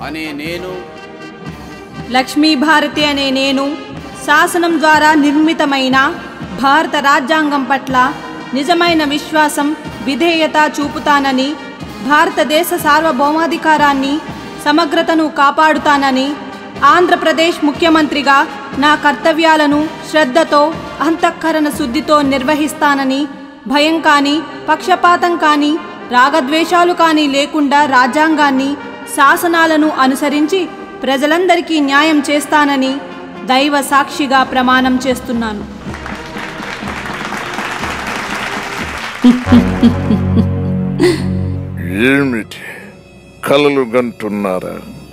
అనే నేను లక్ష్మీ భారతి అనే నేను శాసనం ద్వారా నిర్మితమైన భారత రాజ్యాంగం పట్ల నిజమైన విశ్వాసం విధేయత చూపుతానని భారతదేశ సార్వభౌమాధికారాన్ని సమగ్రతను కాపాడుతానని ఆంధ్రప్రదేశ్ ముఖ్యమంత్రిగా నా కర్తవ్యాలను శ్రద్ధతో అంతఃకరణ శుద్ధితో నిర్వహిస్తానని భయం కానీ పక్షపాతం కానీ రాగద్వేషాలు కానీ లేకుండా రాజ్యాంగాన్ని శాసనాలను అనుసరించి ప్రజలందరికీ న్యాయం చేస్తానని దైవ సాక్షిగా ప్రమాణం చేస్తున్నాను ఏమిటి కలలు గంటున్నారా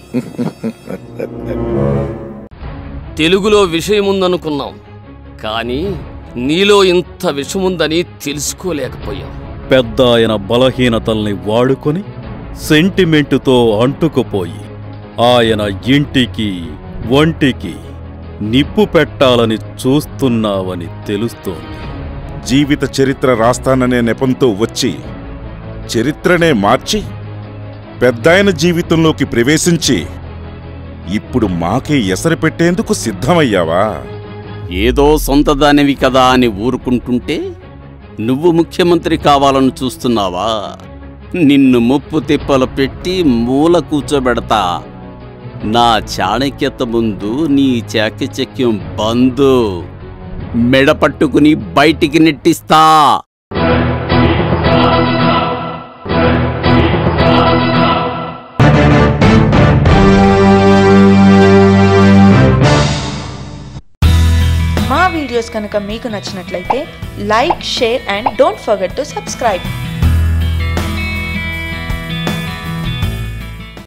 తెలుగులో విషయముందనుకున్నాం కానీ నీలో ఇంత విషముందని తెలుసుకోలేకపోయాం పెద్ద ఆయన బలహీనతల్ని వాడుకొని సెంటిమెంటుతో అంటుకుపోయి ఆయన ఇంటికి ఒంటికి నిప్పు పెట్టాలని చూస్తున్నావని తెలుస్తోంది జీవిత చరిత్ర రాస్తాననే నెపంతో వచ్చి చరిత్రనే మార్చి పెద్దాయన జీవితంలోకి ప్రవేశించి ఇప్పుడు మాకే ఎసరు పెట్టేందుకు సిద్ధమయ్యావా ఏదో సొంతదానివి కదా అని ఊరుకుంటుంటే నువ్వు ముఖ్యమంత్రి కావాలని చూస్తున్నావా నిన్ను ముప్పు తిప్పలు పెట్టి మూల కూర్చోబెడతా నా చాణక్యత ముందు నీ చాకచక్యం బందు మెడ పట్టుకుని బయటికి నెట్టిస్తా మా వీడియోస్ కనుక మీకు నచ్చినట్లయితే like share and don't forget to subscribe